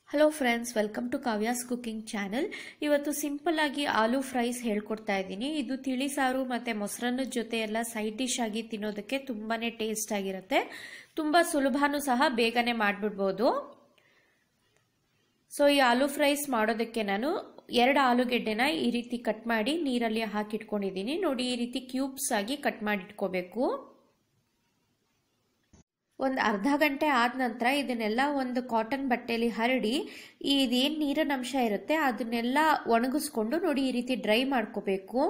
hello friends welcome to Kavya's cooking channel ಇವತ್ತು simple ಆಗಿ aloo fries ಹೇಳ್ಕೊಡ್ತಾ ಇದ್ದೀನಿ ಇದು ತಿಳಿ ಸಾರು ಮತ್ತು ಮೊಸರನ್ನದ ಜೊತೆ ಎಲ್ಲ ಸೈಡ್ ಡಿಶ್ ಆಗಿ ತಿನ್ನೋದಕ್ಕೆ ತುಂಬಾ ಟೇಸ್ಟ್ ಆಗಿರುತ್ತೆ ತುಂಬ ಸುಲಭನೂ ಸಹ ಬೇಗನೆ ಮಾಡಿಬಿಡ್ಬೋದು ಸೊ ಈ ಆಲೂ ಫ್ರೈಸ್ ಮಾಡೋದಕ್ಕೆ ನಾನು ಎರಡು ಆಲೂಗೆಡ್ಡೆನ ಈ ರೀತಿ ಕಟ್ ಮಾಡಿ ನೀರಲ್ಲಿ ಹಾಕಿಟ್ಕೊಂಡಿದ್ದೀನಿ ನೋಡಿ ಈ ರೀತಿ ಕ್ಯೂಬ್ಸ್ ಆಗಿ ಕಟ್ ಮಾಡಿ ಇಟ್ಕೋಬೇಕು ಒಂದು ಅರ್ಧ ಗಂಟೆ ಆದ ನಂತರ ಇದನ್ನೆಲ್ಲ ಒಂದು ಕಾಟನ್ ಬಟ್ಟೆಯಲ್ಲಿ ಹರಡಿ ಇದೇನು ನೀರಿನ ಅಂಶ ಇರುತ್ತೆ ಅದನ್ನೆಲ್ಲ ಒಣಗಿಸ್ಕೊಂಡು ನೋಡಿ ಈ ರೀತಿ ಡ್ರೈ ಮಾಡ್ಕೋಬೇಕು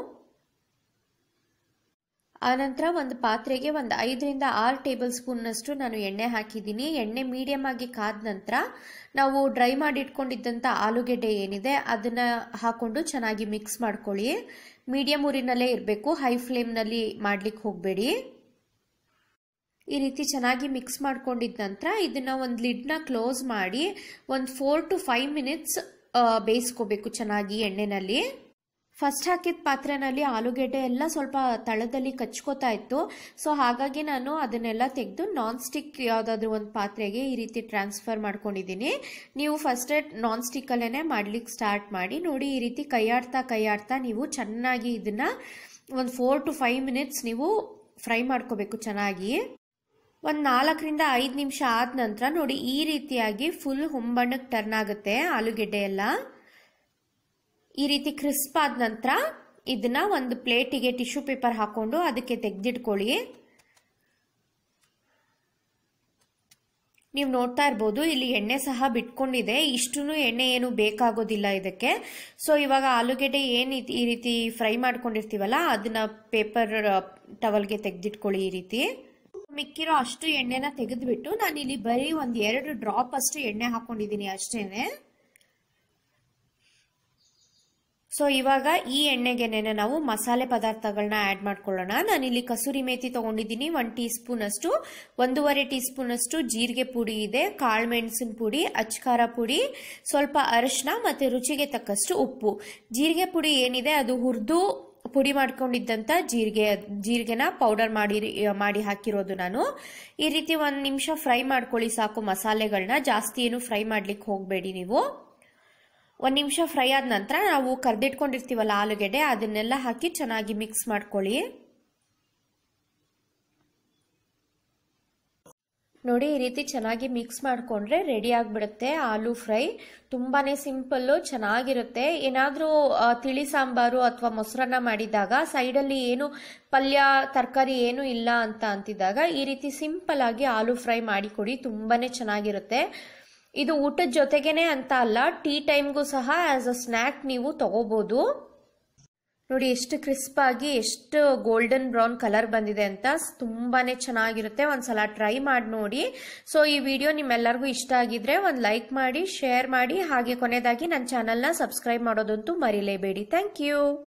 ಆನಂತರ ಒಂದು ಪಾತ್ರೆಗೆ ಒಂದು ಐದರಿಂದ ಆರು ಟೇಬಲ್ ಸ್ಪೂನ್ನಷ್ಟು ನಾನು ಎಣ್ಣೆ ಹಾಕಿದ್ದೀನಿ ಎಣ್ಣೆ ಮೀಡಿಯಮ್ ಆಗಿ ಕಾದ ನಂತರ ನಾವು ಡ್ರೈ ಮಾಡಿ ಇಟ್ಕೊಂಡಿದ್ದಂಥ ಆಲೂಗೆಡ್ಡೆ ಏನಿದೆ ಅದನ್ನು ಹಾಕೊಂಡು ಚೆನ್ನಾಗಿ ಮಿಕ್ಸ್ ಮಾಡ್ಕೊಳ್ಳಿ ಮೀಡಿಯಮ್ ಊರಿನಲ್ಲೇ ಇರಬೇಕು ಹೈ ಫ್ಲೇಮ್ನಲ್ಲಿ ಮಾಡ್ಲಿಕ್ಕೆ ಹೋಗಬೇಡಿ ಈ ರೀತಿ ಚೆನ್ನಾಗಿ ಮಿಕ್ಸ್ ಮಾಡ್ಕೊಂಡಿದ್ದ ನಂತರ ಇದನ್ನ ಒಂದು ಲಿಡ್ನ ಕ್ಲೋಸ್ ಮಾಡಿ ಒಂದು ಫೋರ್ ಟು ಫೈವ್ ಮಿನಿಟ್ಸ್ ಬೇಯಿಸ್ಕೋಬೇಕು ಚೆನ್ನಾಗಿ ಎಣ್ಣೆನಲ್ಲಿ ಫಸ್ಟ್ ಹಾಕಿದ ಪಾತ್ರೆನಲ್ಲಿ ಆಲೂಗೆಡ್ಡೆ ಎಲ್ಲ ಸ್ವಲ್ಪ ತಳದಲ್ಲಿ ಕಚ್ಕೋತಾ ಇತ್ತು ಸೊ ಹಾಗಾಗಿ ನಾನು ಅದನ್ನೆಲ್ಲ ತೆಗೆದು ನಾನ್ ಸ್ಟಿಕ್ ಯಾವುದಾದ್ರೂ ಒಂದು ಪಾತ್ರೆಗೆ ಈ ರೀತಿ ಟ್ರಾನ್ಸ್ಫರ್ ಮಾಡ್ಕೊಂಡಿದ್ದೀನಿ ನೀವು ಫಸ್ಟೇ ನಾನ್ ಸ್ಟಿಕ್ಕಲ್ಲೇ ಮಾಡ್ಲಿಕ್ಕೆ ಸ್ಟಾರ್ಟ್ ಮಾಡಿ ನೋಡಿ ಈ ರೀತಿ ಕೈಯಾಡ್ತಾ ಕೈಯಾಡ್ತಾ ನೀವು ಚೆನ್ನಾಗಿ ಇದನ್ನ ಒಂದು ಫೋರ್ ಟು ಫೈವ್ ಮಿನಿಟ್ಸ್ ನೀವು ಫ್ರೈ ಮಾಡ್ಕೋಬೇಕು ಚೆನ್ನಾಗಿ ಒಂದು ನಾಲ್ಕರಿಂದ ಐದು ನಿಮಿಷ ಆದ ನಂತರ ನೋಡಿ ಈ ರೀತಿಯಾಗಿ ಫುಲ್ ಹೊಂಬಣ್ಣಕ್ಕೆ ಟರ್ನ್ ಆಗುತ್ತೆ ಆಲೂಗೆಡ್ಡೆ ಎಲ್ಲ ಈ ರೀತಿ ಕ್ರಿಸ್ಪ್ ಆದ ನಂತರ ಇದನ್ನ ಒಂದು ಪ್ಲೇಟಿಗೆ ಟಿಶ್ಯೂ ಪೇಪರ್ ಹಾಕೊಂಡು ಅದಕ್ಕೆ ತೆಗೆದಿಟ್ಕೊಳ್ಳಿ ನೀವು ನೋಡ್ತಾ ಇರ್ಬೋದು ಇಲ್ಲಿ ಎಣ್ಣೆ ಸಹ ಬಿಟ್ಕೊಂಡಿದೆ ಇಷ್ಟು ಎಣ್ಣೆ ಏನು ಬೇಕಾಗೋದಿಲ್ಲ ಇದಕ್ಕೆ ಸೊ ಇವಾಗ ಆಲೂಗೆಡ್ಡೆ ಏನು ಈ ರೀತಿ ಫ್ರೈ ಮಾಡ್ಕೊಂಡಿರ್ತೀವಲ್ಲ ಅದನ್ನ ಪೇಪರ್ ಟವಲ್ಗೆ ತೆಗೆದಿಟ್ಕೊಳ್ಳಿ ಈ ರೀತಿ ಮಿಕ್ಕಿರೋ ಅಷ್ಟು ಎಣ್ಣೆನ ತೆಗೆದ್ಬಿಟ್ಟು ನಾನು ಇಲ್ಲಿ ಬರೀ ಒಂದ್ ಎರಡು ಡ್ರಾಪ್ ಅಷ್ಟು ಎಣ್ಣೆ ಹಾಕೊಂಡಿದ್ದೀನಿ ಅಷ್ಟೇನೆ ಸೊ ಇವಾಗ ಈ ಎಣ್ಣೆಗೆನೆ ನಾವು ಮಸಾಲೆ ಪದಾರ್ಥಗಳನ್ನ ಆ್ಯಡ್ ಮಾಡ್ಕೊಳ್ಳೋಣ ನಾನಿಲ್ಲಿ ಕಸೂರಿ ಮೇಥಿ ತಗೊಂಡಿದ್ದೀನಿ ಒನ್ ಟೀ ಸ್ಪೂನ್ ಅಷ್ಟು ಒಂದೂವರೆ ಟೀ ಸ್ಪೂನ್ ಅಷ್ಟು ಜೀರಿಗೆ ಪುಡಿ ಇದೆ ಕಾಳು ಮೆಣಸಿನ ಪುಡಿ ಅಚ್ಕಾರ ಪುಡಿ ಸ್ವಲ್ಪ ಅರಶಿನ ಮತ್ತೆ ರುಚಿಗೆ ತಕ್ಕಷ್ಟು ಉಪ್ಪು ಜೀರಿಗೆ ಪುಡಿ ಏನಿದೆ ಅದು ಹುರಿದು ಪುಡಿ ಮಾಡ್ಕೊಂಡಿದ್ದಂಥ ಜೀರಿಗೆ ಜೀರಿಗೆನ ಪೌಡರ್ ಮಾಡಿ ಮಾಡಿ ಹಾಕಿರೋದು ನಾನು ಈ ರೀತಿ ಒಂದು ನಿಮಿಷ ಫ್ರೈ ಮಾಡ್ಕೊಳ್ಳಿ ಸಾಕು ಮಸಾಲೆಗಳನ್ನ ಜಾಸ್ತಿ ಏನು ಫ್ರೈ ಮಾಡ್ಲಿಕ್ಕೆ ಹೋಗಬೇಡಿ ನೀವು ಒಂದು ನಿಮಿಷ ಫ್ರೈ ಆದ ನಂತರ ನಾವು ಕರ್ದಿಟ್ಕೊಂಡಿರ್ತೀವಲ್ಲ ಆಲೂಗೆಡ್ಡೆ ಅದನ್ನೆಲ್ಲ ಹಾಕಿ ಚೆನ್ನಾಗಿ ಮಿಕ್ಸ್ ಮಾಡ್ಕೊಳ್ಳಿ ನೋಡಿ ಈ ರೀತಿ ಚೆನ್ನಾಗಿ ಮಿಕ್ಸ್ ಮಾಡಿಕೊಂಡ್ರೆ ರೆಡಿ ಆಗಿಬಿಡುತ್ತೆ ಆಲೂ ಫ್ರೈ ತುಂಬಾ ಸಿಂಪಲ್ಲು ಚೆನ್ನಾಗಿರುತ್ತೆ ಏನಾದರೂ ತಿಳಿ ಸಾಂಬಾರು ಅಥವಾ ಮೊಸರನ್ನ ಮಾಡಿದಾಗ ಸೈಡಲ್ಲಿ ಏನು ಪಲ್ಯ ತರಕಾರಿ ಏನು ಇಲ್ಲ ಅಂತ ಅಂತಿದ್ದಾಗ ಈ ರೀತಿ ಸಿಂಪಲ್ ಆಗಿ ಆಲೂ ಫ್ರೈ ಮಾಡಿಕೊಡಿ ತುಂಬಾ ಚೆನ್ನಾಗಿರುತ್ತೆ ಇದು ಊಟದ ಜೊತೆಗೇನೆ ಅಂತ ಅಲ್ಲ ಟೀ ಟೈಮ್ಗೂ ಸಹ ಆಸ್ ಅ ಸ್ನ್ಯಾಕ್ ನೀವು ತಗೋಬಹುದು ನೋಡಿ ಎಷ್ಟು ಕ್ರಿಸ್ಪ್ ಆಗಿ ಎಷ್ಟು ಗೋಲ್ಡನ್ ಬ್ರೌನ್ ಕಲರ್ ಬಂದಿದೆ ಅಂತ ತುಂಬಾನೇ ಚೆನ್ನಾಗಿರುತ್ತೆ ಒಂದ್ಸಲ ಟ್ರೈ ಮಾಡಿ ನೋಡಿ ಸೊ ಈ ವಿಡಿಯೋ ನಿಮ್ಮೆಲ್ಲರಿಗೂ ಇಷ್ಟ ಆಗಿದ್ರೆ ಒಂದು ಲೈಕ್ ಮಾಡಿ ಶೇರ್ ಮಾಡಿ ಹಾಗೆ ಕೊನೆಯದಾಗಿ ನನ್ನ ಚಾನಲ್ನ ಸಬ್ಸ್ಕ್ರೈಬ್ ಮಾಡೋದಂತೂ ಮರಿಲೇಬೇಡಿ ಥ್ಯಾಂಕ್ ಯು